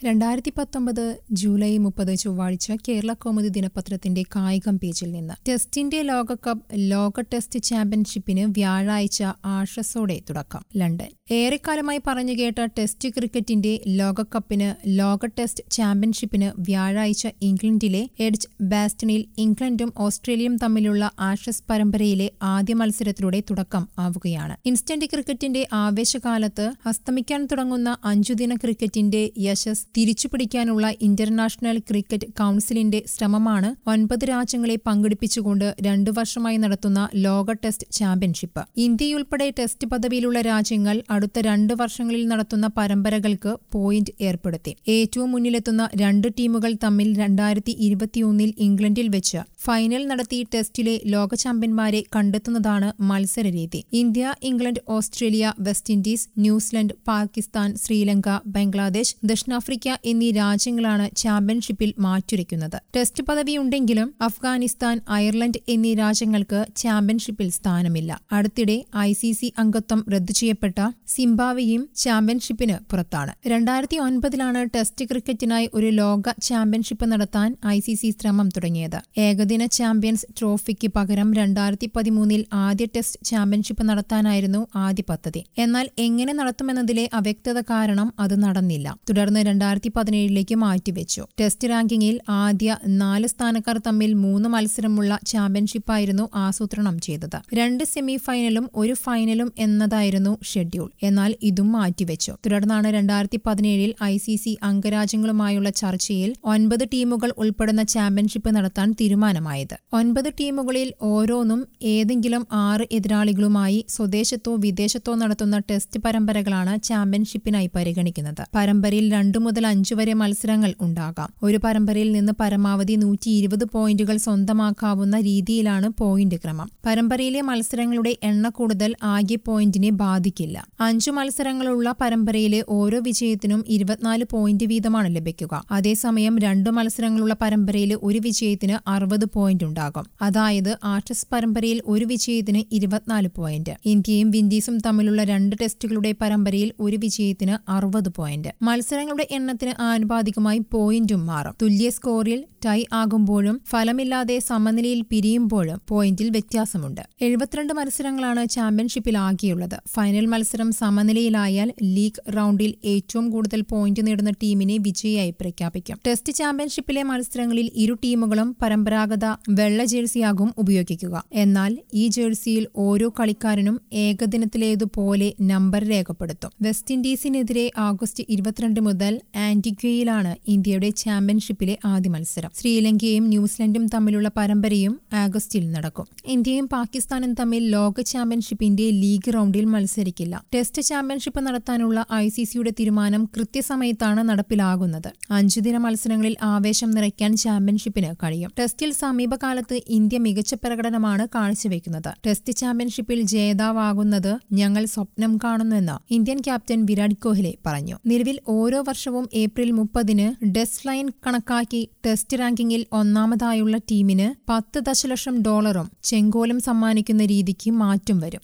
രണ്ടായിരത്തി പത്തൊമ്പത് ജൂലൈ മുപ്പത് ചൊവ്വാഴ്ച കേരള കൗമുദി ദിനപത്രത്തിന്റെ കായികം പേജിൽ നിന്ന് ടെസ്റ്റിന്റെ ലോകകപ്പ് ലോക ടെസ്റ്റ് ചാമ്പ്യൻഷിപ്പിന് വ്യാഴാഴ്ച ആഷസോടെ തുടക്കം ലണ്ടൻ ഏറെക്കാലമായി പറഞ്ഞുകേട്ട ടെസ്റ്റ് ക്രിക്കറ്റിന്റെ ലോകകപ്പിന് ലോക ടെസ്റ്റ് ചാമ്പ്യൻഷിപ്പിന് വ്യാഴാഴ്ച ഇംഗ്ലണ്ടിലെ എഡ്ജ് ബാസ്റ്റണിൽ ഇംഗ്ലണ്ടും ഓസ്ട്രേലിയയും തമ്മിലുള്ള ആഷസ് പരമ്പരയിലെ ആദ്യ മത്സരത്തിലൂടെ തുടക്കം ആവുകയാണ് ഇൻസ്റ്റന്റ് ക്രിക്കറ്റിന്റെ ആവേശകാലത്ത് അസ്തമിക്കാൻ തുടങ്ങുന്ന അഞ്ചുദിന ക്രിക്കറ്റിന്റെ യശസ് തിരിച്ചുപിടിക്കാനുള്ള ഇന്റർനാഷണൽ ക്രിക്കറ്റ് കൌൺസിലിന്റെ ശ്രമമാണ് ഒൻപത് രാജ്യങ്ങളെ പങ്കെടുപ്പിച്ചുകൊണ്ട് രണ്ടു വർഷമായി നടത്തുന്ന ലോക ടെസ്റ്റ് ചാമ്പ്യൻഷിപ്പ് ഇന്ത്യയുൾപ്പെടെ ടെസ്റ്റ് പദവിയിലുള്ള രാജ്യങ്ങൾ അടുത്ത രണ്ട് വർഷങ്ങളിൽ നടത്തുന്ന പരമ്പരകൾക്ക് പോയിന്റ് ഏർപ്പെടുത്തി ഏറ്റവും മുന്നിലെത്തുന്ന രണ്ട് ടീമുകൾ തമ്മിൽ രണ്ടായിരത്തി ഇരുപത്തിയൊന്നിൽ ഇംഗ്ലണ്ടിൽ വെച്ച് ഫൈനൽ നടത്തി ടെസ്റ്റിലെ ലോക ചാമ്പ്യന്മാരെ കണ്ടെത്തുന്നതാണ് മത്സരരീതി India England Australia west Indies New Zealand Pakistan Sri Lanka Bangladesh ദക്ഷിണാഫ്രിക്ക എന്നീ രാജ്യങ്ങളാണ് ചാമ്പ്യൻഷിപ്പിൽ മാറ്റുരയ്ക്കുന്നത് ടെസ്റ്റ് പദവിയുണ്ടെങ്കിലും അഫ്ഗാനിസ്ഥാൻ അയർലൻഡ് എന്നീ രാജ്യങ്ങൾക്ക് ചാമ്പ്യൻഷിപ്പിൽ സ്ഥാനമില്ല അടുത്തിടെ ഐ സി സി അംഗത്വം റദ്ദു ചെയ്യപ്പെട്ട സിംബാവയും ചാമ്പ്യൻഷിപ്പിന് പുറത്താണ് രണ്ടായിരത്തി ഒൻപതിലാണ് ടെസ്റ്റ് ക്രിക്കറ്റിനായി ഒരു ലോക ചാമ്പ്യൻഷിപ്പ് നടത്താൻ ഐ സി സി ശ്രമം തുടങ്ങിയത് ഏകദിന ചാമ്പ്യൻസ് ട്രോഫിക്ക് പകരം രണ്ടായിരത്തി പതിമൂന്നിൽ ആദ്യ ടെസ്റ്റ് ചാമ്പ്യൻഷിപ്പ് നടത്താനായിരുന്നു ആദ്യ പദ്ധതി എന്നാൽ എങ്ങനെ നടത്തുമെന്നതിലെ അവ്യക്തത കാരണം അത് നടന്നില്ല തുടർന്ന് രണ്ടായിരത്തി പതിനേഴിലേക്ക് മാറ്റിവെച്ചു ടെസ്റ്റ് റാങ്കിങ്ങിൽ ആദ്യ നാല് സ്ഥാനക്കാർ തമ്മിൽ മൂന്ന് മത്സരമുള്ള ചാമ്പ്യൻഷിപ്പായിരുന്നു ആസൂത്രണം ചെയ്തത് രണ്ട് സെമി ഫൈനലും ഒരു ഫൈനലും എന്നതായിരുന്നു ഷെഡ്യൂൾ എന്നാൽ ഇതും മാറ്റിവെച്ചു തുടർന്നാണ് രണ്ടായിരത്തി പതിനേഴിൽ ഐ സി സി അംഗരാജ്യങ്ങളുമായുള്ള ചർച്ചയിൽ ഒൻപത് ടീമുകൾ ഉൾപ്പെടുന്ന ചാമ്പ്യൻഷിപ്പ് നടത്താൻ തീരുമാനമായത് ഒൻപത് ടീമുകളിൽ ഓരോന്നും ഏതെങ്കിലും ആറ് എതിരാളികളുമായി സ്വദേശത്തോ വിദേശത്തോ നടത്തുന്ന ടെസ്റ്റ് പരമ്പരകളാണ് ചാമ്പ്യൻഷിപ്പിനായി പരിഗണിക്കുന്നത് പരമ്പരയിൽ രണ്ടു മുതൽ അഞ്ചു വരെ മത്സരങ്ങൾ ഉണ്ടാകാം ഒരു പരമ്പരയിൽ നിന്ന് പരമാവധി നൂറ്റി ഇരുപത് പോയിന്റുകൾ സ്വന്തമാക്കാവുന്ന രീതിയിലാണ് പോയിന്റ് ക്രമം പരമ്പരയിലെ മത്സരങ്ങളുടെ എണ്ണ കൂടുതൽ ആകെ പോയിന്റിനെ ബാധിക്കില്ല അഞ്ചു മത്സരങ്ങളുള്ള പരമ്പരയിലെ ഓരോ വിജയത്തിനും ഇരുപത്തിനാല് പോയിന്റ് വീതമാണ് ലഭിക്കുക അതേസമയം രണ്ടു മത്സരങ്ങളുള്ള പരമ്പരയിലെ ഒരു വിജയത്തിന് അറുപത് പോയിന്റ് ഉണ്ടാകും അതായത് ആഷസ് പരമ്പരയിൽ ഒരു വിജയത്തിന് ഇരുപത്തിനാല് പോയിന്റ് ഇന്ത്യയും വിൻഡീസും തമ്മിലുള്ള രണ്ട് ടെസ്റ്റുകളുടെ പരമ്പരയിൽ ഒരു വിജയത്തിന് അറുപത് പോയിന്റ് മത്സരങ്ങളുടെ എണ്ണത്തിന് ആനുപാതികമായി പോയിന്റും മാറും തുല്യ സ്കോറിൽ ടൈ ആകുമ്പോഴും ഫലമില്ലാതെ സമനിലയിൽ പിരിയുമ്പോഴും പോയിന്റിൽ വ്യത്യാസമുണ്ട് എഴുപത്തിരണ്ട് മത്സരങ്ങളാണ് ചാമ്പ്യൻഷിപ്പിൽ ആകെയുള്ളത് ഫൈനൽ മത്സരം സമനിലയിലായാൽ ലീഗ് റൗണ്ടിൽ ഏറ്റവും കൂടുതൽ പോയിന്റ് നേടുന്ന ടീമിനെ വിജയിയായി പ്രഖ്യാപിക്കും ടെസ്റ്റ് ചാമ്പ്യൻഷിപ്പിലെ മത്സരങ്ങളിൽ ഇരു ടീമുകളും പരമ്പരാഗത വെള്ള ജേഴ്സിയാകും ഉപയോഗിക്കുക എന്നാൽ ഈ ജേഴ്സിയിൽ ഓരോ കളിക്കാരനും ഏകദിനത്തിലേതുപോലെ നമ്പർ രേഖപ്പെടുത്തും വെസ്റ്റ് ഇൻഡീസിനെതിരെ ആഗസ്റ്റ് ഇരുപത്തിരണ്ട് മുതൽ ആന്റിഗ്വയിലാണ് ഇന്ത്യയുടെ ചാമ്പ്യൻഷിപ്പിലെ ആദ്യ മത്സരം ശ്രീലങ്കയും ന്യൂസിലൻഡും തമ്മിലുള്ള പരമ്പരയും ആഗസ്റ്റിൽ നടക്കും ഇന്ത്യയും പാകിസ്ഥാനും തമ്മിൽ ലോക ചാമ്പ്യൻഷിപ്പിന്റെ ലീഗ് റൗണ്ടിൽ മത്സരിക്കില്ല ടെസ്റ്റ് ചാമ്പ്യൻഷിപ്പ് നടത്താനുള്ള ഐ സി സിയുടെ തീരുമാനം കൃത്യസമയത്താണ് നടപ്പിലാകുന്നത് അഞ്ചു ദിന മത്സരങ്ങളിൽ ആവേശം നിറയ്ക്കാൻ ചാമ്പ്യൻഷിപ്പിന് കഴിയും ടെസ്റ്റിൽ സമീപകാലത്ത് ഇന്ത്യ മികച്ച പ്രകടനമാണ് കാഴ്ചവെക്കുന്നത് ടെസ്റ്റ് ചാമ്പ്യൻഷിപ്പിൽ ജേതാവാകുന്നത് ഞങ്ങൾ സ്വപ്നം കാണുന്നുവെന്ന് ഇന്ത്യൻ ക്യാപ്റ്റൻ വിരാട് കോഹ്ലി പറഞ്ഞു നിലവിൽ ഓരോ വർഷവും ഏപ്രിൽ മുപ്പതിന് ഡെസ്റ്റ് ലൈൻ കണക്കാക്കി ടെസ്റ്റ് റാങ്കിങ്ങിൽ ഒന്നാമതായുള്ള ടീമിന് പത്ത് ദശലക്ഷം ഡോളറും ചെങ്കോലും സമ്മാനിക്കുന്ന രീതിക്ക് മാറ്റം വരും